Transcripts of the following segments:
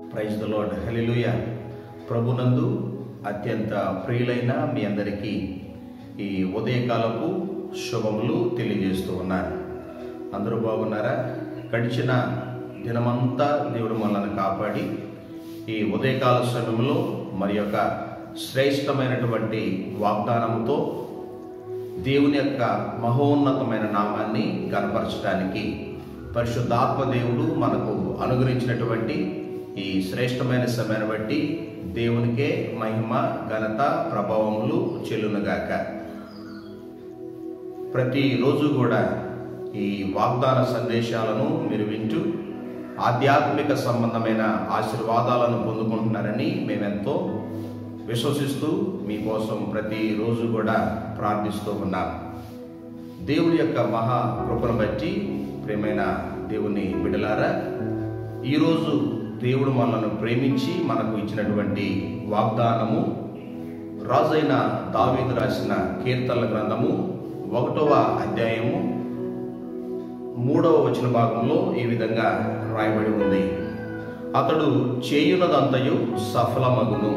praise the lord హల్లెలూయ ప్రభునందు అత్యంత ప్రియులైన మీ అందరికీ ఈ ఉదయకాలపు శుభములు తెలియజేస్తూ ఉన్నాను అందరూ బాగున్నారా గడిచిన దినమంతా దేవుడు మనల్ని కాపాడి ఈ ఉదయకాల సమయంలో మరి యొక్క శ్రేష్టమైనటువంటి వాగ్దానంతో దేవుని యొక్క మహోన్నతమైన నామాన్ని కనపరచడానికి పరిశుద్ధాత్మ దేవుడు మనకు అనుగ్రహించినటువంటి ఈ శ్రేష్టమైన సమయాన్ని బట్టి దేవునికే మహిమ ఘనత ప్రభావములు చెల్లునుగాక ప్రతిరోజు కూడా ఈ వాగ్దాన సందేశాలను మీరు వింటూ ఆధ్యాత్మిక సంబంధమైన ఆశీర్వాదాలను పొందుకుంటున్నారని మేమెంతో విశ్వసిస్తూ మీకోసం ప్రతిరోజు కూడా ప్రార్థిస్తూ ఉన్నాం దేవుని యొక్క మహా కృపను బట్టి ప్రేమైన దేవుని బిడలారా ఈరోజు దేవుడు మనల్ని ప్రేమించి మనకు ఇచ్చినటువంటి వాగ్దానము రాజైన దావీదు రాసిన కీర్తనల గ్రంథము ఒకటవ అధ్యాయము మూడవ వచన భాగంలో ఈ విధంగా రాయబడి ఉంది అతడు చేయునదంతయు సఫలమగును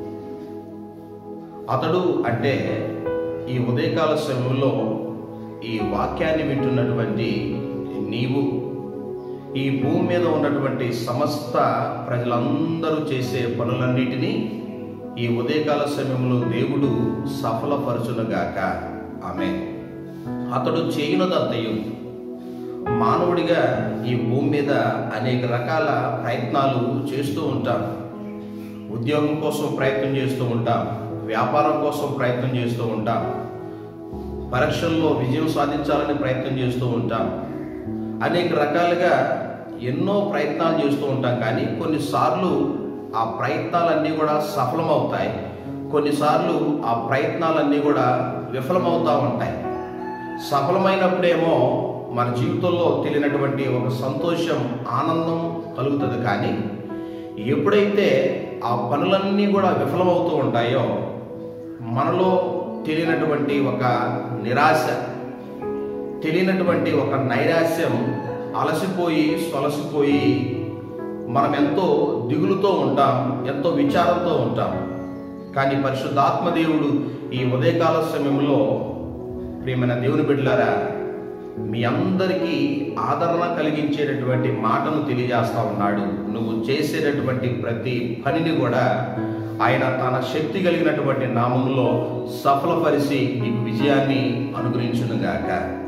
అతడు అంటే ఈ ఉదయకాల సమయంలో ఈ వాక్యాన్ని వింటున్నటువంటి నీవు ఈ భూమి మీద ఉన్నటువంటి సమస్త ప్రజలందరూ చేసే పనులన్నిటినీ ఈ ఉదయకాల సమయంలో దేవుడు సఫలపరచునుగాక ఆమె అతడు చేయునదంతయు మానవుడిగా ఈ భూమి మీద అనేక రకాల ప్రయత్నాలు చేస్తూ ఉంటాం ఉద్యోగం కోసం ప్రయత్నం చేస్తూ ఉంటాం వ్యాపారం కోసం ప్రయత్నం చేస్తూ ఉంటాం పరీక్షల్లో విజయం సాధించాలని ప్రయత్నం చేస్తూ ఉంటాం అనేక రకాలుగా ఎన్నో ప్రయత్నాలు చేస్తూ ఉంటాం కానీ కొన్నిసార్లు ఆ ప్రయత్నాలన్నీ కూడా సఫలమవుతాయి కొన్నిసార్లు ఆ ప్రయత్నాలన్నీ కూడా విఫలమవుతూ ఉంటాయి సఫలమైనప్పుడేమో మన జీవితంలో తెలియనటువంటి ఒక సంతోషం ఆనందం కలుగుతుంది కానీ ఎప్పుడైతే ఆ పనులన్నీ కూడా విఫలమవుతూ ఉంటాయో మనలో తెలియనటువంటి ఒక నిరాశ తెలియనటువంటి ఒక నైరాశ్యం అలసిపోయి సొలసిపోయి మనం ఎంతో దిగులుతో ఉంటాం ఎంతో విచారంతో ఉంటాం కానీ పరిశుద్ధాత్మ దేవుడు ఈ ఉదయకాల సమయంలో ప్రియమైన దేవుని బిడ్డలారా మీ అందరికీ ఆదరణ కలిగించేటటువంటి మాటను తెలియజేస్తా ఉన్నాడు నువ్వు చేసేటటువంటి ప్రతి పనిని కూడా ఆయన తన శక్తి కలిగినటువంటి నామంలో సఫలపరిచి నీకు విజయాన్ని అనుగ్రహించునుగాక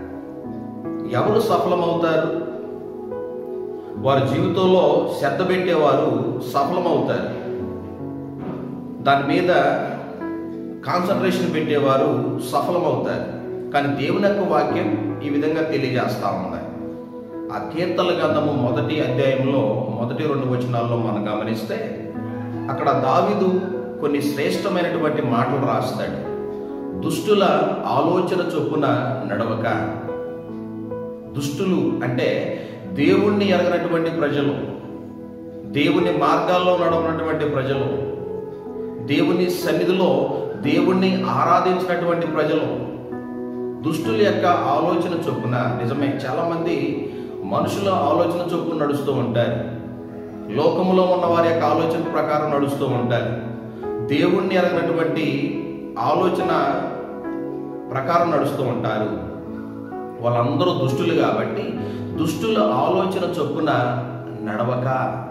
ఎవరు సఫలమవుతారు వారి జీవితంలో శ్రద్ధ పెట్టేవారు సఫలమవుతారు దాని మీద కాన్సన్ట్రేషన్ పెట్టేవారు సఫలమవుతారు కానీ దేవుని యొక్క వాక్యం ఈ విధంగా తెలియజేస్తా ఉంది ఆ కీర్తన గ్రంథము మొదటి అధ్యాయంలో మొదటి రెండు వచనాల్లో మనం గమనిస్తే అక్కడ దావిదు కొన్ని శ్రేష్టమైనటువంటి మాటలు రాస్తాడు దుష్టుల ఆలోచన చొప్పున నడవక దుష్టులు అంటే దేవుణ్ణి ఎరగనటువంటి ప్రజలు దేవుని మార్గాల్లో నడవనటువంటి ప్రజలు దేవుని సన్నిధిలో దేవుణ్ణి ఆరాధించినటువంటి ప్రజలు దుష్టుల యొక్క ఆలోచన చొప్పున నిజమే చాలామంది మనుషుల ఆలోచన చొప్పున నడుస్తూ ఉంటారు లోకములో ఉన్న వారి యొక్క ఆలోచన ప్రకారం నడుస్తూ ఉంటారు దేవుణ్ణి ఎరగినటువంటి ఆలోచన ప్రకారం నడుస్తూ ఉంటారు వాళ్ళందరూ దుష్టులు కాబట్టి దుష్టుల ఆలోచన చొప్పున నడవక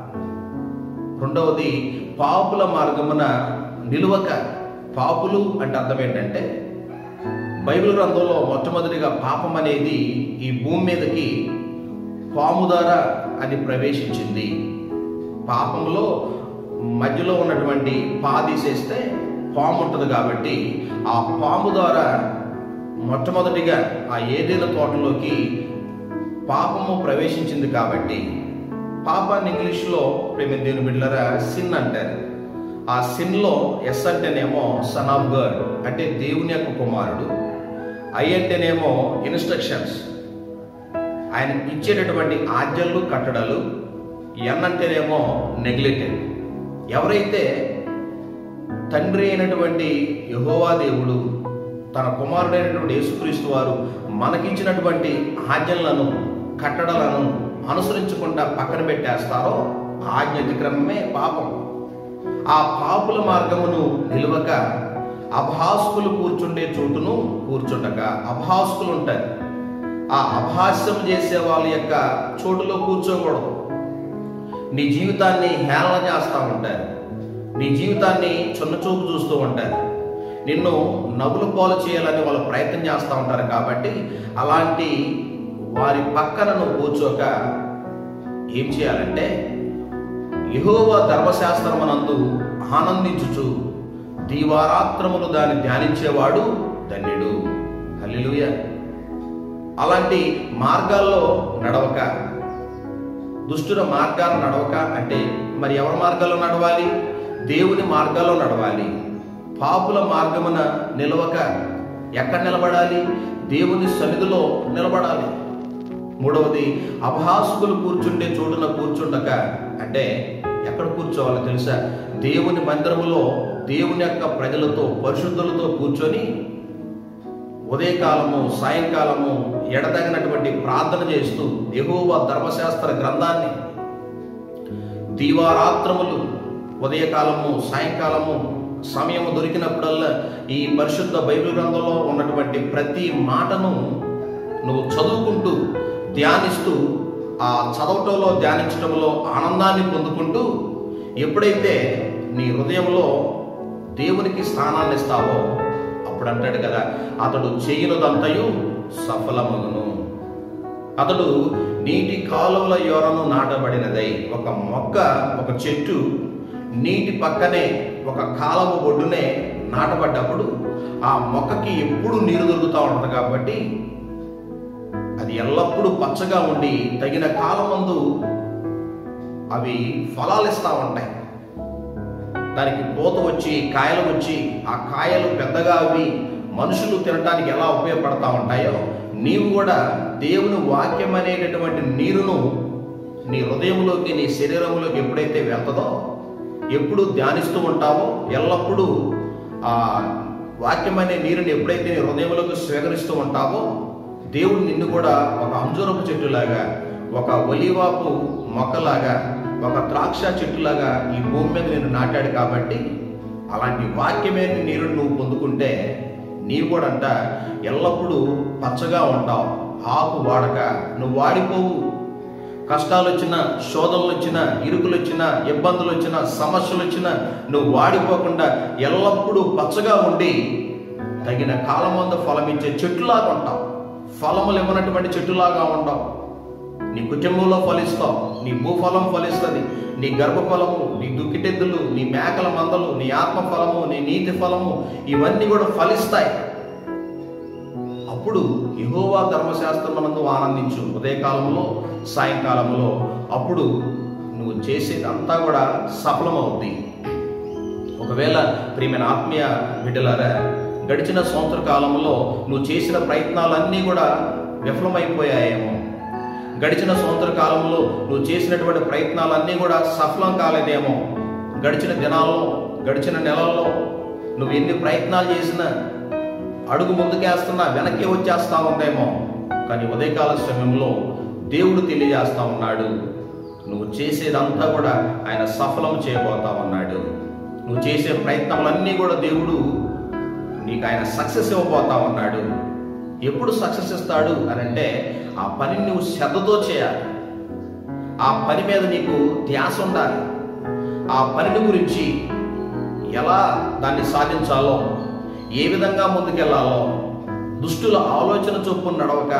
రెండవది పాపుల మార్గమున నిలువక పాపులు అంటే అర్థం ఏంటంటే బైబిల్ గ్రంథంలో మొట్టమొదటిగా పాపం అనేది ఈ భూమి మీదకి పాము ద్వారా అది ప్రవేశించింది పాపంలో మధ్యలో ఉన్నటువంటి పా తీసేస్తే పాము ఉంటుంది కాబట్టి ఆ పాము ద్వారా మొట్టమొదటిగా ఆ ఏదైనా తోటలోకి పాపము ప్రవేశించింది కాబట్టి పాపాన్ని ఇంగ్లీష్లో ప్రేమ దేవుని బిడ్డలరా సిన్ అంటారు ఆ సిన్లో ఎస్ అంటేనేమో సన్ ఆఫ్ గర్డ్ అంటే దేవుని యొక్క కుమారుడు ఐ అంటేనేమో ఇన్స్ట్రక్షన్స్ ఆయన ఇచ్చేటటువంటి ఆజ్ఞలు కట్టడలు ఎన్ అంటేనేమో నెగ్లెక్టెడ్ ఎవరైతే తండ్రి అయినటువంటి యహోవా దేవుడు తన కుమారుడైనటువంటి యేసుక్రీస్తు వారు మనకిచ్చినటువంటి ఆజ్ఞలను కట్టడలను అనుసరించకుండా పక్కన పెట్టేస్తారో ఆజ్ఞ అతిక్రమమే పాపం ఆ పాపుల మార్గమును నిలువక అభాస్కులు కూర్చుండే చోటును కూర్చుండక అభాస్కులు ఉంటారు ఆ అభాస్యం చేసే వాళ్ళ యొక్క చోటులో కూర్చోకూడదు నీ జీవితాన్ని హేళన చేస్తూ ఉంటారు నీ జీవితాన్ని చిన్నచూపు చూస్తూ ఉంటారు నిన్ను నవ్వులు పాలు చేయాలని వాళ్ళు ప్రయత్నం చేస్తూ ఉంటారు కాబట్టి అలాంటి వారి పక్కన నువ్వు కూర్చోక ఏం చేయాలంటే యహోవ ధర్మశాస్త్రమునందు ఆనందించుచు దీవారాత్రములు దాన్ని ధ్యానించేవాడు ధన్యుడు హల్లెలూయా అలాంటి మార్గాల్లో నడవక దుష్టుల మార్గాలు నడవక అంటే మరి ఎవరి మార్గాల్లో నడవాలి దేవుని మార్గాల్లో నడవాలి పాపుల మార్గమున నిలవక ఎక్కడ నిలబడాలి దేవుని సన్నిధిలో నిలబడాలి మూడవది అభాసుకులు కూర్చుండే చోటున కూర్చుండక అంటే ఎక్కడ కూర్చోవాలో తెలుసా దేవుని మందిరములో దేవుని యొక్క ప్రజలతో పరిశుద్ధులతో కూర్చొని ఉదయకాలము సాయంకాలము ఎడతగినటువంటి ప్రార్థన చేస్తూ ఎగువ ధర్మశాస్త్ర గ్రంథాన్ని దీవారాత్రములు ఉదయకాలము సాయంకాలము సమయం దొరికినప్పుడల్లా ఈ పరిశుద్ధ బైబిల్ గ్రంథంలో ఉన్నటువంటి ప్రతి మాటను నువ్వు చదువుకుంటూ ధ్యానిస్తూ ఆ చదవటంలో ధ్యానించడంలో ఆనందాన్ని పొందుకుంటూ ఎప్పుడైతే నీ హృదయంలో దేవునికి స్థానాన్ని ఇస్తావో అప్పుడు అంటాడు కదా అతడు చేయనుదంతయు సఫలమగును అతడు నీటి కాలువల యోరను నాటబడినదై ఒక మొక్క ఒక చెట్టు నీటి పక్కనే ఒక కాలవ ఒడ్డునే నాటబడ్డప్పుడు ఆ మొక్కకి ఎప్పుడు నీరు దొరుకుతూ ఉంటుంది కాబట్టి అది ఎల్లప్పుడూ పచ్చగా ఉండి తగిన కాలమందు అవి ఫలాలు ఇస్తూ ఉంటాయి దానికి పూత వచ్చి కాయలు వచ్చి ఆ కాయలు పెద్దగా అవి మనుషులు తినటానికి ఎలా ఉపయోగపడతా ఉంటాయో నీవు కూడా దేవుని వాక్యం అనేటటువంటి నీరును నీ హృదయంలోకి నీ శరీరంలోకి ఎప్పుడైతే వెళ్తుందో ఎప్పుడు ధ్యానిస్తూ ఉంటావో ఎల్లప్పుడూ ఆ వాక్యం అనే నీరుని ఎప్పుడైతే నీ హృదయంలోకి స్వీకరిస్తూ ఉంటావో దేవుడు నిన్ను కూడా ఒక అంజూరపు చెట్టులాగా ఒక ఒలివాపు మొక్కలాగా ఒక ద్రాక్ష చెట్టులాగా ఈ భూమి మీద నేను నాటాడు కాబట్టి అలాంటి వాక్యమే నీరు నువ్వు పొందుకుంటే నీవు కూడా అంట ఎల్లప్పుడూ పచ్చగా ఉంటావు ఆకు వాడక నువ్వు వాడిపోవు కష్టాలు వచ్చినా శోధనలు వచ్చినా ఇరుకులు వచ్చినా ఇబ్బందులు వచ్చినా సమస్యలు వచ్చినా నువ్వు వాడిపోకుండా ఎల్లప్పుడూ పచ్చగా ఉండి తగిన కాలమందు ఫలమిచ్చే చెట్టులాగా ఉంటావు ఫలములు ఇవ్వనటువంటి చెట్టులాగా ఉండవు నీ కుటుంబంలో ఫలిస్తావు నీ భూఫలం ఫలిస్తుంది నీ గర్భఫలము నీ దుక్కిటెద్దులు నీ మేకల మందలు నీ ఆత్మ ఫలము నీ నీతి ఫలము ఇవన్నీ కూడా ఫలిస్తాయి అప్పుడు యహోవా ధర్మశాస్త్రమునందు ఆనందించు ఉదయకాలంలో సాయంకాలంలో అప్పుడు నువ్వు చేసేదంతా కూడా సఫలమవుద్ది ఒకవేళ ప్రియమైన ఆత్మీయ బిడ్డలారా గడిచిన సంవత్సర కాలంలో నువ్వు చేసిన ప్రయత్నాలన్నీ కూడా విఫలమైపోయాయేమో గడిచిన సంవత్సర కాలంలో నువ్వు చేసినటువంటి ప్రయత్నాలన్నీ కూడా సఫలం కాలేదేమో గడిచిన దినాల్లో గడిచిన నెలల్లో నువ్వు ఎన్ని ప్రయత్నాలు చేసినా అడుగు ముందుకేస్తున్నా వెనక్కి వచ్చేస్తా ఉందేమో కానీ ఉదయకాల సమయంలో దేవుడు తెలియజేస్తా ఉన్నాడు నువ్వు చేసేదంతా కూడా ఆయన సఫలం చేయబోతా ఉన్నాడు నువ్వు చేసే ప్రయత్నములన్నీ కూడా దేవుడు నీకు ఆయన సక్సెస్ ఇవ్వబోతా ఉన్నాడు ఎప్పుడు సక్సెస్ ఇస్తాడు అని అంటే ఆ పనిని నువ్వు శ్రద్ధతో చేయాలి ఆ పని మీద నీకు ధ్యాస ఉండాలి ఆ పనిని గురించి ఎలా దాన్ని సాధించాలో ఏ విధంగా ముందుకెళ్లాలో దుష్టుల ఆలోచన చొప్పున నడవక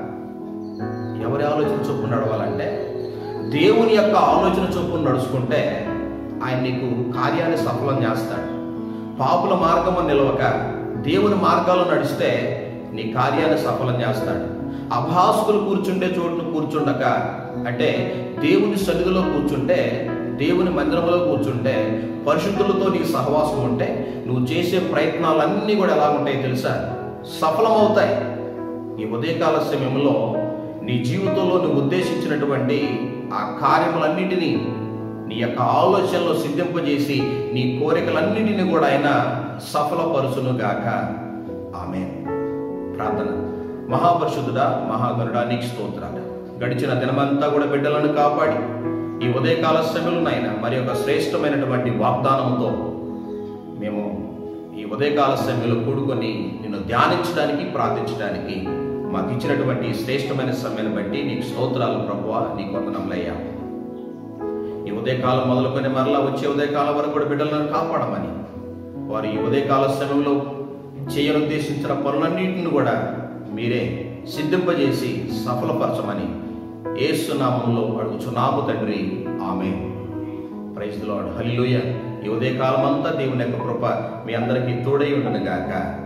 ఎవరి ఆలోచన చొప్పున నడవాలంటే దేవుని యొక్క ఆలోచన చొప్పున నడుచుకుంటే ఆయన నీకు కార్యాన్ని సఫలం చేస్తాడు పాపుల మార్గము నిలవక దేవుని మార్గాలు నడిస్తే నీ కార్యాన్ని సఫలం చేస్తాడు అభాసుకులు కూర్చుండే చోటును కూర్చుండక అంటే దేవుని సన్నిధిలో కూర్చుంటే దేవుని మందిరంలో కూర్చుంటే పరిశుద్ధులతో నీకు సహవాసం ఉంటే నువ్వు చేసే ప్రయత్నాలన్నీ కూడా ఎలా ఉంటాయి తెలుసా సఫలమవుతాయి ఈ ఉదయకాల సమయంలో నీ జీవితంలో నువ్వు ఉద్దేశించినటువంటి ఆ కార్యములన్నిటినీ నీ యొక్క ఆలోచనలో సిద్ధింపజేసి నీ కోరికలన్నిటిని కూడా ఆయన సఫలపరుచును గాక ఆమె ప్రార్థన మహాపరిశుద్ధుడా మహాగరుడా నీకు స్తోత్రాలు గడిచిన దినమంతా కూడా బిడ్డలను కాపాడి ఈ ఉదయకాల సమయంలోనైనా మరి యొక్క శ్రేష్టమైనటువంటి వాగ్దానంతో మేము ఈ ఉదయకాల సమయంలో కూడుకొని నిన్ను ధ్యానించడానికి ప్రార్థించడానికి మాకు ఇచ్చినటువంటి ఈ శ్రేష్టమైన సమయాన్ని బట్టి నీకు స్తోత్రాలు ప్రభువా నీకు వందనములయ్యా ఈ ఉదయకాలం మొదలుకొని మరలా వచ్చే ఉదయకాలం వరకు కూడా బిడ్డలను కాపాడమని వారు ఈ ఉదయకాల సమయంలో చేయనుద్దేశించిన పనులన్నింటిని కూడా మీరే సిద్ధింపజేసి సఫలపరచమని ఏసునామంలో అడుగుచున్నాము తండ్రి ఆమె ప్రైజ్ లార్డ్ హల్లెలూయా ఈ ఉదయకాలం అంతా దేవుని యొక్క కృప మీ అందరికీ తోడై ఉండను గాక